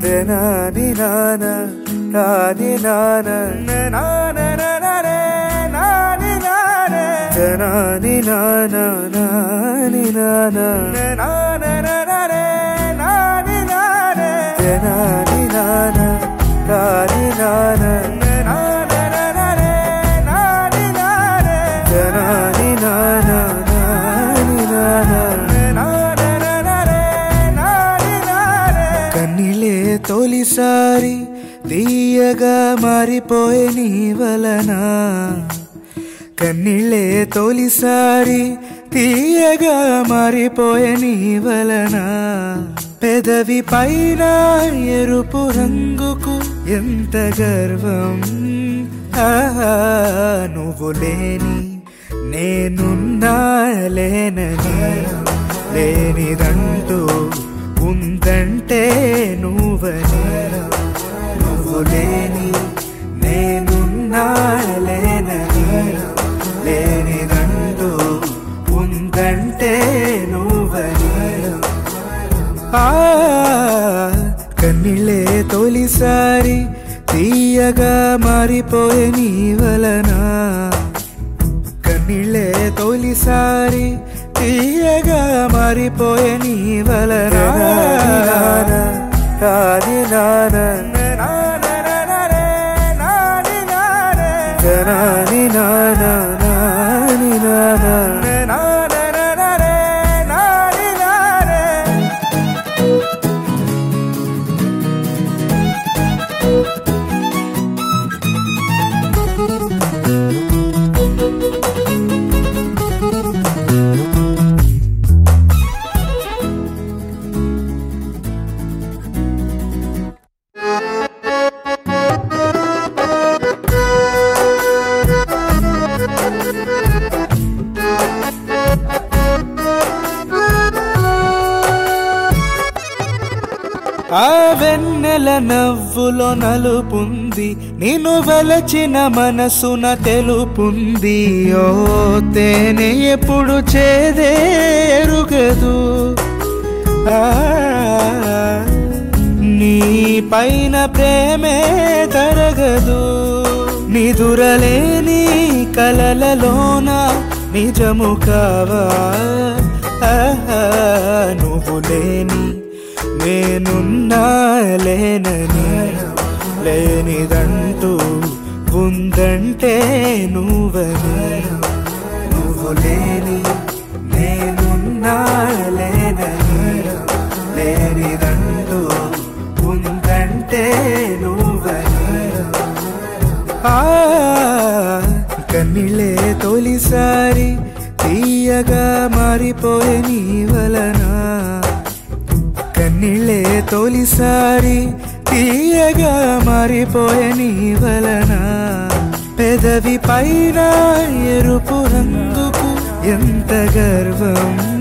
నాని నాన నాని నాన నాన నానే నాని నానే నాని నాన నాని నాన నాన నానే నాని నానే నాని నాన నాని నాన నాన నానే నాని నానే నాని నాన నాని నాన కన్నిలే తొలిసారి తీయగా మారిపోయే నీ వలన కన్నిళ్ళే తొలిసారి తీయగా మారిపోయే నీ వలన పెదవి పైన ఎరుపు రంగుకు ఎంత గర్వం ఆహా, నువ్వు లేని నేనున్నా లేనని లేనిదంటూ ఉందంటే నువ్వని నువ్వు లేని నేనున్నా లేనని లేనిదంటూ ఉందంటే నువ్వని ఆ కన్నిళ్ళే తొలిసారి తీయగా మారిపోయే నీ వలన కన్నిళ్ళే తొలిసారి తీయగా మారిపోయే నీ వలన నాని నాన నాని నాన నాని నాన ఆ వెన్నెల నవ్వులో నలుపుంది నిన్ను వలచిన మనసున తెలుపుంది ఓ తేనె ఎప్పుడు చేదే ఎరుగదు ఆ, నీ పైన ప్రేమే తరగదు నిదురలేని కలలలోన నిజము కావా ఆహా, నువ్వు లేని నేనున్నా లేనని లేనిదంటూ ఉందంటే నువ్వని నువ్వు లేని నేనున్నా లేనని లేనిదంటూ ఉందంటే నువ్వని ఆ కన్నిళ్ళే తొలిసారి తీయగా మారిపోయే నీ వలన కన్నిళ్ళే తొలిసారి తీయగా మారిపోయే నీ వలన పెదవి పైన ఎరుపు రంగుకు ఎంత గర్వం